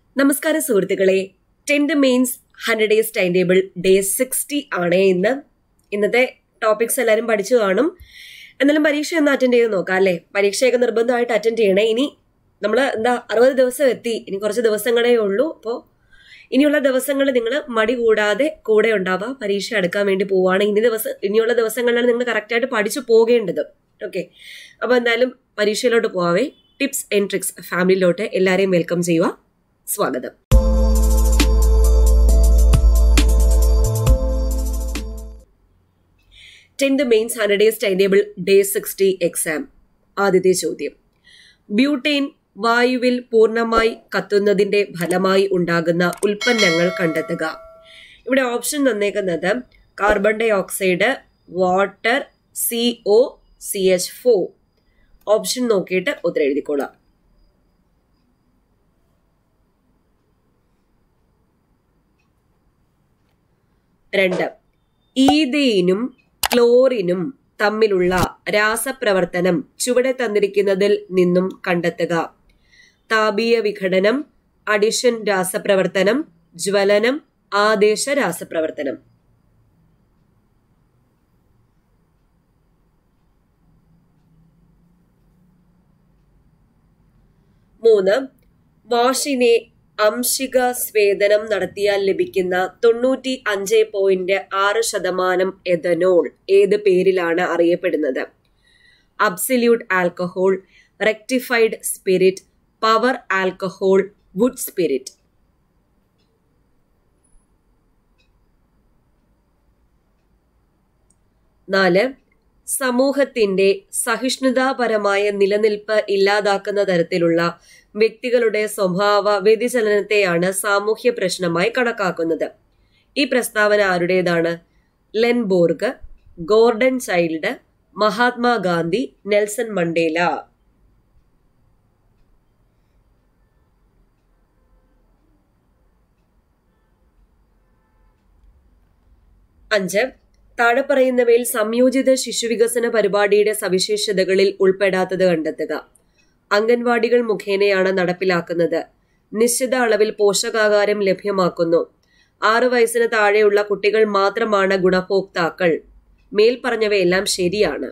നമസ്കാരം സുഹൃത്തുക്കളെ tenth mains hundred days time table day sixty ആണ് ഇന്ന് ഇന്നത്തെ ടോപ്പിക്സ് എല്ലാവരും പഠിച്ചു കാണും എന്നാലും പരീക്ഷ ഒന്ന് അറ്റൻഡ് ചെയ്ത് നോക്കാം അല്ലേ പരീക്ഷയൊക്കെ നിർബന്ധമായിട്ട് അറ്റൻഡ് ചെയ്യണേ ഇനി നമ്മൾ എന്താ അറുപത് ദിവസം എത്തി ഇനി കുറച്ച് ദിവസങ്ങളേ ഉള്ളൂ അപ്പോൾ ഇനിയുള്ള ദിവസങ്ങൾ നിങ്ങൾ മടി കൂടാതെ കൂടെ ഉണ്ടാവുക പരീക്ഷ എടുക്കാൻ വേണ്ടി പോവുകയാണ് ഇനി ദിവസം ഇനിയുള്ള ദിവസങ്ങളിലാണ് നിങ്ങൾ കറക്റ്റായിട്ട് പഠിച്ചു പോകേണ്ടത് ഓക്കെ അപ്പോൾ എന്തായാലും പരീക്ഷയിലോട്ട് പോവാവേ ടിപ്സ് ആൻഡ് ട്രിക്സ് ഫാമിലിയിലോട്ട് എല്ലാവരെയും വെൽക്കം ചെയ്യുക സ്വാഗതം tenth mains hundred days time table day sixty exam ആദ്യത്തെ ചോദ്യം ബ്യൂട്ടൈൻ വായുവിൽ പൂർണ്ണമായി കത്തുന്നതിന്റെ ഫലമായി ഉണ്ടാകുന്ന ഉൽപ്പന്നങ്ങൾ കണ്ടെത്തുക ഇവിടെ ഓപ്ഷൻ തന്നേക്കുന്നത് carbon dioxide water C O C H four option നോക്കിയിട്ട് ഉത്തരം എഴുതിക്കോളാം രണ്ട് ഈതീനും ക്ലോറിനും തമ്മിലുള്ള രാസപ്രവർത്തനം ചുവടെ തന്നിരിക്കുന്നതിൽ നിന്നും കണ്ടെത്തുക താപീയ വിഘടനം അഡിഷൻ രാസപ്രവർത്തനം ജ്വലനം ആദേശ രാസപ്രവർത്തനം മൂന്ന് വാഷിനെ അംശിക സ്വേദനം നടത്തിയാൽ ലഭിക്കുന്ന തൊണ്ണൂറ്റി അഞ്ച് പോയിന്റ് ആറ് ശതമാനം എഥനോൾ ഏത് പേരിലാണ് അറിയപ്പെടുന്നത് absolute alcohol rectified spirit power alcohol wood spirit നാല് സമൂഹത്തിന്റെ സഹിഷ്ണുതാപരമായ നിലനിൽപ്പ് ഇല്ലാതാക്കുന്ന തരത്തിലുള്ള വ്യക്തികളുടെ സ്വഭാവ വ്യതിചലനത്തെയാണ് സാമൂഹ്യ പ്രശ്നമായി കണക്കാക്കുന്നത് ഈ പ്രസ്താവന ആരുടേതാണ് ലെൻബോർഗ് Gordon Childe Mahatma Gandhi Nelson Mandela അഞ്ച് താഴെ പറയുന്നവയിൽ സംയോജിത ശിശുവികസന പരിപാടിയുടെ സവിശേഷതകളിൽ ഉൾപ്പെടാത്തത് കണ്ടെത്തുക അംഗൻവാടികൾ മുഖേനയാണ് നടപ്പിലാക്കുന്നത് നിശ്ചിത അളവിൽ പോഷകാഹാരം ലഭ്യമാക്കുന്നു ആറു വയസ്സിന് താഴെയുള്ള കുട്ടികൾ മാത്രമാണ് ഗുണഭോക്താക്കൾ മേൽപ്പറഞ്ഞവയെല്ലാം ശരിയാണ്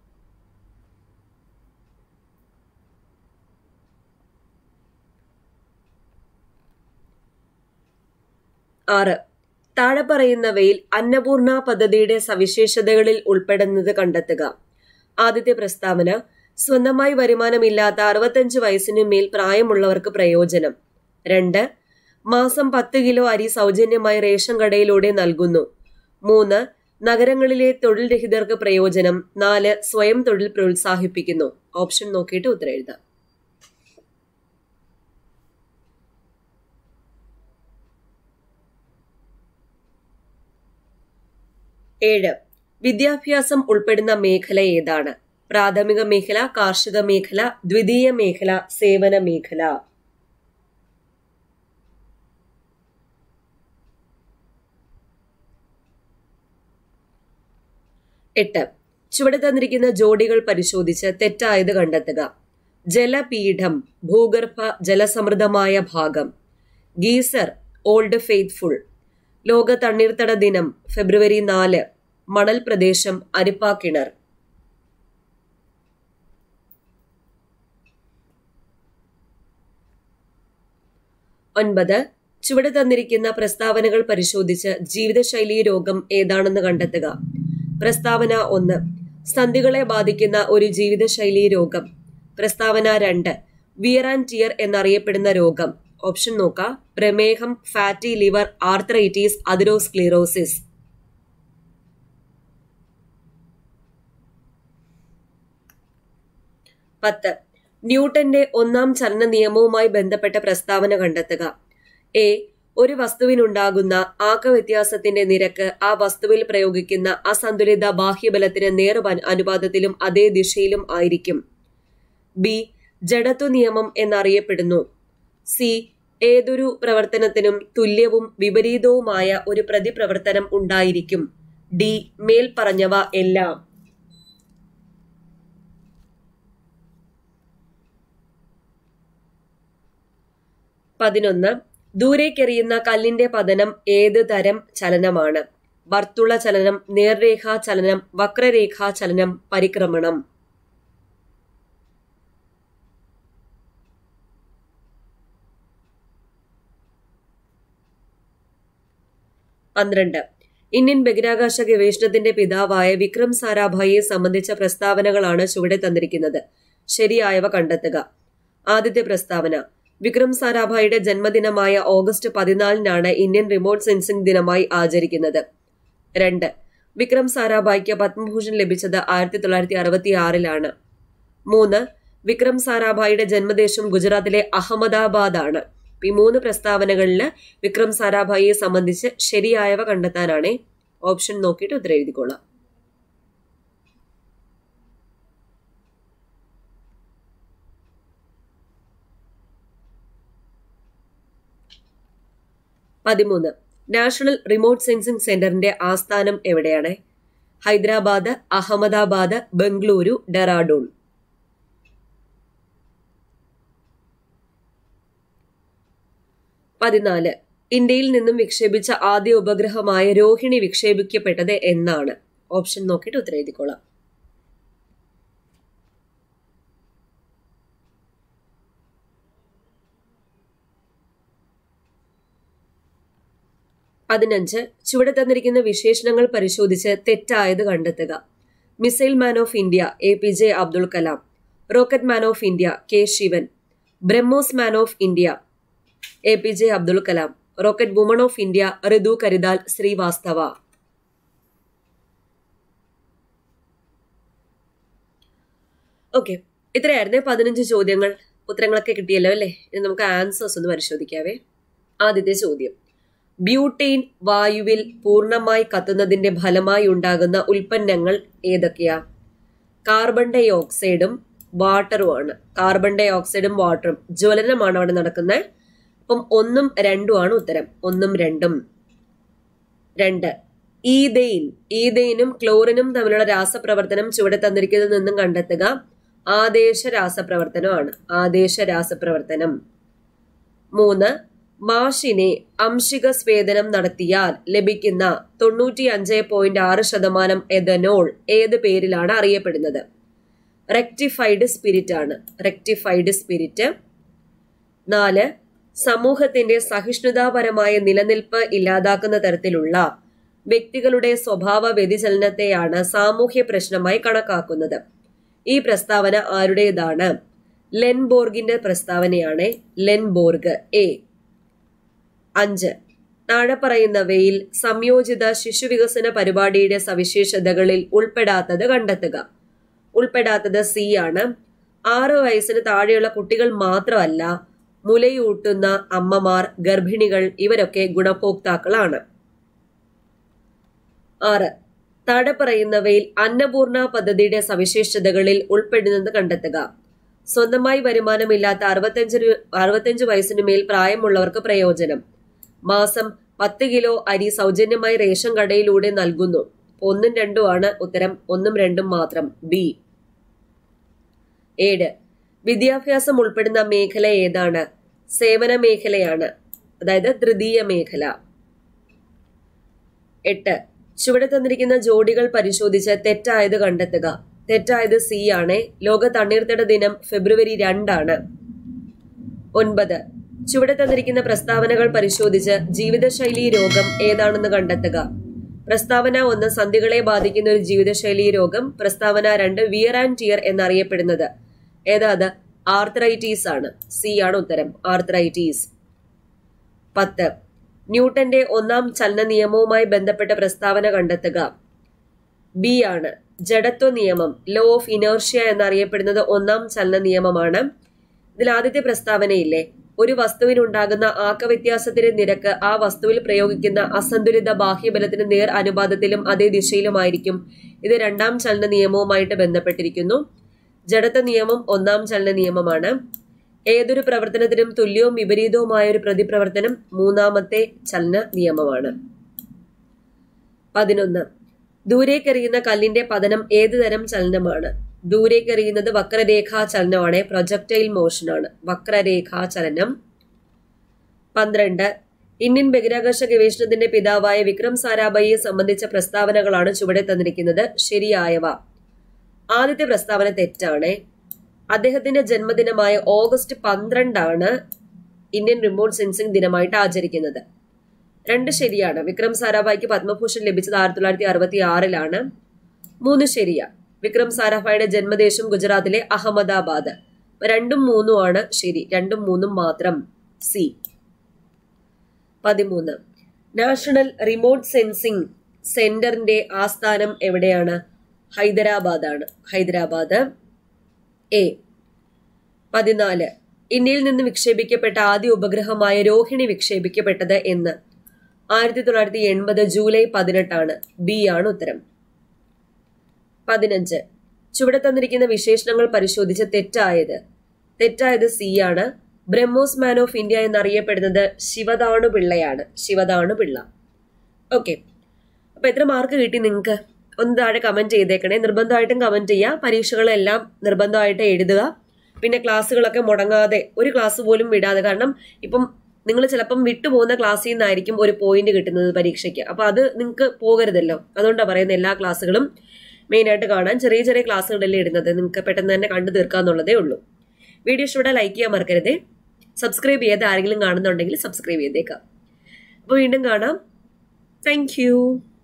ആറ് താഴെ പറയുന്നവയിൽ അന്നപൂർണ പദ്ധതിയുടെ സവിശേഷതകളിൽ ഉൾപ്പെടുന്നത് കണ്ടെത്തുക ആദ്യത്തെ പ്രസ്താവന സ്വന്തമായി വരുമാനമില്ലാത്ത അറുപത്തഞ്ച് വയസ്സിനു മേൽ പ്രായമുള്ളവർക്ക് പ്രയോജനം രണ്ട് മാസം പത്ത് കിലോ അരി സൗജന്യമായി റേഷൻ കടയിലൂടെ നൽകുന്നു മൂന്ന് നഗരങ്ങളിലെ തൊഴിൽ രഹിതർക്ക് പ്രയോജനം നാല് സ്വയം തൊഴിൽ പ്രോത്സാഹിപ്പിക്കുന്നു ഓപ്ഷൻ നോക്കിയിട്ട് ഉത്തരം എഴുതാം ഏഴ് വിദ്യാഭ്യാസം ഉൾപ്പെടുന്ന മേഖല ഏതാണ് പ്രാഥമിക മേഖല കാർഷിക മേഖല ദ്വിതീയ മേഖല സേവന മേഖല എട്ട് ചുവടെ തന്നിരിക്കുന്ന ജോഡികൾ പരിശോധിച്ച് തെറ്റായത് കണ്ടെത്തുക ജലപീഠം ഭൂഗർഭ ജലസമൃദ്ധമായ ഭാഗം ഗീസർ ഓൾഡ് ഫെയ്ത്ത്ഫുൾ ലോക തണ്ണീർത്തട ദിനം ഫെബ്രുവരി നാല് മണൽ പ്രദേശം അരിപ്പാക്കിണർ ഒൻപത് ചുവടെ തന്നിരിക്കുന്ന പ്രസ്താവനകൾ പരിശോധിച്ച് ജീവിതശൈലി രോഗം ഏതാണെന്ന് കണ്ടെത്തുക പ്രസ്താവന ഒന്ന് സന്ധികളെ ബാധിക്കുന്ന ഒരു ജീവിതശൈലി രോഗം പ്രസ്താവന രണ്ട് വിയർ ആൻഡ് ടിയർ എന്നറിയപ്പെടുന്ന രോഗം ഓപ്ഷൻ നോക്കാം പ്രമേഹം ഫാറ്റി ലിവർ ആർത്രൈറ്റീസ് അതിരോസ്ക്ലീറോസിസ് പത്ത് ന്യൂട്ടന്റെ ഒന്നാം ചലന നിയമവുമായി ബന്ധപ്പെട്ട പ്രസ്താവന കണ്ടെത്തുക എ ഒരു വസ്തുവിനുണ്ടാകുന്ന ആക്കവ്യത്യാസത്തിന്റെ നിരക്ക് ആ വസ്തുവിൽ പ്രയോഗിക്കുന്ന അസന്തുലിത ബാഹ്യബലത്തിന് നേർ അനുപാതത്തിലും അതേ ദിശയിലും ആയിരിക്കും ബി ജഡത്വ നിയമം എന്നറിയപ്പെടുന്നു സി ഏതൊരു പ്രവർത്തനത്തിനും തുല്യവും വിപരീതവുമായ ഒരു പ്രതിപ്രവർത്തനം ഉണ്ടായിരിക്കും ഡി മേൽപ്പറഞ്ഞവ എല്ലാം പതിനൊന്ന് ദൂരേക്കെറിയുന്ന കല്ലിന്റെ പതനം ഏത് തരം ചലനമാണ് വർത്തുള ചലനം നേർരേഖാ ചലനം വക്രരേഖാ ചലനം പരിക്രമണം പന്ത്രണ്ട് ഇന്ത്യൻ ബഹിരാകാശ ഗവേഷണത്തിന്റെ പിതാവായ വിക്രം സാരാഭായിയെ സംബന്ധിച്ച പ്രസ്താവനകളാണ് ചുവടെ തന്നിരിക്കുന്നത് ശരിയായവ കണ്ടെത്തുക ആദ്യത്തെ പ്രസ്താവന വിക്രം സാരാഭായിയുടെ ജന്മദിനമായ ഓഗസ്റ്റ് പതിനാലിനാണ് ഇന്ത്യൻ റിമോട്ട് സെൻസിംഗ് ദിനമായി ആചരിക്കുന്നത് രണ്ട് വിക്രം സാരാഭായിക്ക് പത്മഭൂഷൺ ലഭിച്ചത് ആയിരത്തി തൊള്ളായിരത്തി അറുപത്തി ആറിലാണ് മൂന്ന് വിക്രം സാരാഭായിയുടെ ജന്മദേശം ഗുജറാത്തിലെ അഹമ്മദാബാദ് ആണ് ഈ മൂന്ന് പ്രസ്താവനകളിൽ വിക്രം സാരാഭായിയെ സംബന്ധിച്ച് ശരിയായവ കണ്ടെത്താനാണ് ഓപ്ഷൻ നോക്കിയിട്ട് ഉത്തരം എഴുതിക്കൊള്ളാം പതിമൂന്ന് നാഷണൽ റിമോട്ട് സെൻസിംഗ് സെന്ററിന്റെ ആസ്ഥാനം എവിടെയാണ് ഹൈദരാബാദ് അഹമ്മദാബാദ് ബംഗളൂരു ഡെറാഡൂൺ പതിനാല് ഇന്ത്യയിൽ നിന്നും വിക്ഷേപിച്ച ആദ്യ ഉപഗ്രഹമായ രോഹിണി വിക്ഷേപിക്കപ്പെട്ടത് എന്നാണ് ഓപ്ഷൻ നോക്കിയിട്ട് ഉത്തരം എഴുതിക്കോളാം പതിനഞ്ച് ചുവടെ തന്നിരിക്കുന്ന വിശേഷണങ്ങൾ പരിശോധിച്ച് തെറ്റായത് കണ്ടെത്തുക missile man of India A P J Abdul Kalam rocket man of India K Sivan BrahMos man of India A P J Abdul Kalam rocket woman of India Ritu Karidhal Srivastava okay ഇത്രയായിരുന്നേ പതിനഞ്ച് ചോദ്യങ്ങൾ ഉത്തരങ്ങളൊക്കെ കിട്ടിയല്ലോ അല്ലേ ഇനി നമുക്ക് ആൻസേഴ്സ് ഒന്ന് പരിശോധിക്കാവേ ആദ്യത്തെ ചോദ്യം ബ്യൂട്ടെയിൻ വായുവിൽ പൂർണ്ണമായി കത്തുന്നതിന്റെ ഫലമായി ഉണ്ടാകുന്ന ഉൽപ്പന്നങ്ങൾ ഏതൊക്കെയാ കാർബൺ ഡൈ ഓക്സൈഡും വാട്ടറുമാണ് കാർബൺ ഡൈ ഓക്സൈഡും വാട്ടറും ജ്വലനമാണ് അവിടെ നടക്കുന്നത് അപ്പം ഒന്നും രണ്ടുമാണ് ഉത്തരം ഒന്നും രണ്ടും രണ്ട് ഈതെയിൻ ഈതെയിനും ക്ലോറിനും തമ്മിലുള്ള രാസപ്രവർത്തനം ചുവടെ തന്നിരിക്കുന്നതിൽ നിന്നും കണ്ടെത്തുക ആദേശ രാസപ്രവർത്തനമാണ് ആദേശ രാസപ്രവർത്തനം മൂന്ന് മാഷിനെ അംശിക സ്വേദനം നടത്തിയാൽ ലഭിക്കുന്ന തൊണ്ണൂറ്റി അഞ്ച് പോയിന്റ് ആറ് ശതമാനം എഥനോൾ ഏത് പേരിലാണ് അറിയപ്പെടുന്നത് റെക്ടിഫൈഡ് സ്പിരിറ്റ് ആണ് റെക്ടിഫൈഡ് സ്പിരിറ്റ് നാല് സമൂഹത്തിന്റെ സഹിഷ്ണുതാപരമായ നിലനിൽപ്പ് ഇല്ലാതാക്കുന്ന തരത്തിലുള്ള വ്യക്തികളുടെ സ്വഭാവ വ്യതിചലനത്തെയാണ് സാമൂഹ്യ പ്രശ്നമായി കണക്കാക്കുന്നത് ഈ പ്രസ്താവന ആരുടേതാണ് ലെൻബോർഗിന്റെ പ്രസ്താവനയാണ് ലെൻബോർഗ് എ അഞ്ച് താഴെ പറയുന്നവയിൽ സംയോജിത ശിശുവികസന പരിപാടിയുടെ സവിശേഷതകളിൽ ഉൾപ്പെടാത്തത് കണ്ടെത്തുക ഉൾപ്പെടാത്തത് സി ആണ് ആറ് വയസ്സിന് താഴെയുള്ള കുട്ടികൾ മാത്രമല്ല മുലയൂട്ടുന്ന അമ്മമാർ ഗർഭിണികൾ ഇവരൊക്കെ ഗുണഭോക്താക്കളാണ് ആറ് താഴെ പറയുന്നവയിൽ അന്നപൂർണ പദ്ധതിയുടെ സവിശേഷതകളിൽ ഉൾപ്പെടുന്നത് കണ്ടെത്തുക സ്വന്തമായി വരുമാനമില്ലാത്ത അറുപത്തഞ്ച് അറുപത്തഞ്ച് വയസ്സിനു മേൽ പ്രായമുള്ളവർക്ക് പ്രയോജനം മാസം പത്ത് കിലോ അരി സൗജന്യമായി റേഷൻ കടയിലൂടെ നൽകുന്നു ഒന്നും രണ്ടുമാണ് ഉത്തരം ഒന്നും രണ്ടും മാത്രം ബി ഏഴ് വിദ്യാഭ്യാസം ഉൾപ്പെടുന്ന മേഖല ഏതാണ് സേവന മേഖലയാണ് അതായത് തൃതീയ മേഖല എട്ട് ചുവടെ തന്നിരിക്കുന്ന ജോഡികൾ പരിശോധിച്ച് തെറ്റായത് കണ്ടെത്തുക തെറ്റായത് സി ആണ് ലോക തണ്ണീർത്തട ദിനം ഫെബ്രുവരി രണ്ടാണ് ഒൻപത് ചുവടെ തന്നിരിക്കുന്ന പ്രസ്താവനകൾ പരിശോധിച്ച് ജീവിതശൈലി രോഗം ഏതാണെന്ന് കണ്ടെത്തുക പ്രസ്താവന ഒന്ന് സന്ധികളെ ബാധിക്കുന്ന ഒരു ജീവിതശൈലി രോഗം പ്രസ്താവന രണ്ട് വിയർ ആൻഡ് ടിയർ എന്നറിയപ്പെടുന്നത് ഏതാ അത് ആർത്രൈറ്റീസ് ആണ് സി ആണ് ഉത്തരം ആർത്രൈറ്റീസ് പത്ത് ന്യൂട്ടന്റെ ഒന്നാം ചലന നിയമവുമായി ബന്ധപ്പെട്ട പ്രസ്താവന കണ്ടെത്തുക ബി ആണ് ജഡത്വ നിയമം ലോ ഓഫ് ഇനേർഷ്യ എന്നറിയപ്പെടുന്നത് ഒന്നാം ചലന നിയമമാണ് ഇതിൽ ആദ്യത്തെ പ്രസ്താവനയില്ലേ ഒരു വസ്തുവിനുണ്ടാകുന്ന ആക്കവ്യത്യാസത്തിന്റെ നിരക്ക് ആ വസ്തുവിൽ പ്രയോഗിക്കുന്ന അസന്തുലിത ബാഹ്യബലത്തിന് നേർ അനുപാതത്തിലും അതേ ദിശയിലുമായിരിക്കും ഇത് രണ്ടാം ചലന നിയമവുമായിട്ട് ബന്ധപ്പെട്ടിരിക്കുന്നു ജഡത്വ നിയമം ഒന്നാം ചലന നിയമമാണ് ഏതൊരു പ്രവർത്തനത്തിനും തുല്യവും വിപരീതവുമായ ഒരു പ്രതിപ്രവർത്തനം മൂന്നാമത്തെ ചലന നിയമമാണ് പതിനൊന്ന് ദൂരേക്കെറിയുന്ന കല്ലിന്റെ പതനം ഏത് തരം ചലനമാണ് ദൂരേക്കെറിയുന്നത് വക്രരേഖാ ചലനമാണ് പ്രൊജക്ടൈൽ മോഷനാണ് വക്രരേഖാ ചലനം പന്ത്രണ്ട് ഇന്ത്യൻ ബഹിരാകാശ ഗവേഷണത്തിന്റെ പിതാവായ വിക്രം സാരാഭായിയെ സംബന്ധിച്ച പ്രസ്താവനകളാണ് ചുവടെ തന്നിരിക്കുന്നത് ശരിയായവ ആദ്യത്തെ പ്രസ്താവന തെറ്റാണ് അദ്ദേഹത്തിന്റെ ജന്മദിനമായ ഓഗസ്റ്റ് പന്ത്രണ്ടാണ് ഇന്ത്യൻ റിമോട്ട് സെൻസിംഗ് ദിനമായിട്ട് ആചരിക്കുന്നത് രണ്ട് ശരിയാണ് വിക്രം സാരാഭായിക്ക് പത്മഭൂഷൺ ലഭിച്ചത് ആയിരത്തി തൊള്ളായിരത്തി അറുപത്തി ആറിലാണ് മൂന്ന് ശരിയാ വിക്രം സാരാഭായിയുടെ ജന്മദേശം ഗുജറാത്തിലെ അഹമ്മദാബാദ് രണ്ടും മൂന്നും ആണ് ശരി രണ്ടും മൂന്നും മാത്രം സി പതിമൂന്ന് നാഷണൽ റിമോട്ട് സെൻസിംഗ് സെന്ററിന്റെ ആസ്ഥാനം എവിടെയാണ് ഹൈദരാബാദ് ആണ് ഹൈദരാബാദ് എ പതിനാല് ഇന്ത്യയിൽ നിന്ന് വിക്ഷേപിക്കപ്പെട്ട ആദ്യ ഉപഗ്രഹമായ രോഹിണി വിക്ഷേപിക്കപ്പെട്ടത് എന്ന് ആയിരത്തി തൊള്ളായിരത്തി എൺപത് ജൂലൈ പതിനെട്ടാണ് ബി ആണ് ഉത്തരം പതിനഞ്ച് ചുവടെ തന്നിരിക്കുന്ന വിശേഷണങ്ങൾ പരിശോധിച്ച് തെറ്റായത് തെറ്റായത് സി ആണ് ബ്രഹ്മോസ് മാൻ ഓഫ് ഇന്ത്യ എന്നറിയപ്പെടുന്നത് ശിവദാണു പിള്ളയാണ് ശിവദാണു പിള്ള ഓക്കെ അപ്പൊ എത്ര മാർക്ക് കിട്ടി നിങ്ങൾക്ക് ഒന്ന് താഴെ കമന്റ് ചെയ്തേക്കണേ നിർബന്ധമായിട്ടും കമന്റ് ചെയ്യുക പരീക്ഷകളെല്ലാം നിർബന്ധമായിട്ട് എഴുതുക പിന്നെ ക്ലാസ്സുകളൊക്കെ മുടങ്ങാതെ ഒരു ക്ലാസ് പോലും വിടാതെ കാരണം ഇപ്പം നിങ്ങൾ ചിലപ്പം വിട്ടുപോകുന്ന ക്ലാസ്സിൽ നിന്നായിരിക്കും ഒരു പോയിന്റ് കിട്ടുന്നത് പരീക്ഷയ്ക്ക് അപ്പൊ അത് നിങ്ങൾക്ക് പോകരുതല്ലോ അതുകൊണ്ടാണ് പറയുന്നത് എല്ലാ ക്ലാസ്സുകളും മെയിനായിട്ട് കാണാൻ ചെറിയ ചെറിയ ക്ലാസ്സുകളല്ലേ ഇടുന്നത് നിങ്ങൾക്ക് പെട്ടെന്ന് തന്നെ കണ്ടു തീർക്കാന്നുള്ളതേ ഉള്ളൂ വീഡിയോ ഇഷ്ടപ്പെട്ടാൽ ലൈക്ക് ചെയ്യാൻ മറക്കരുതേ സബ്സ്ക്രൈബ് ചെയ്യാതെ ആരെങ്കിലും കാണുന്നുണ്ടെങ്കിൽ സബ്സ്ക്രൈബ് ചെയ്തേക്കാം അപ്പോൾ വീണ്ടും കാണാം താങ്ക്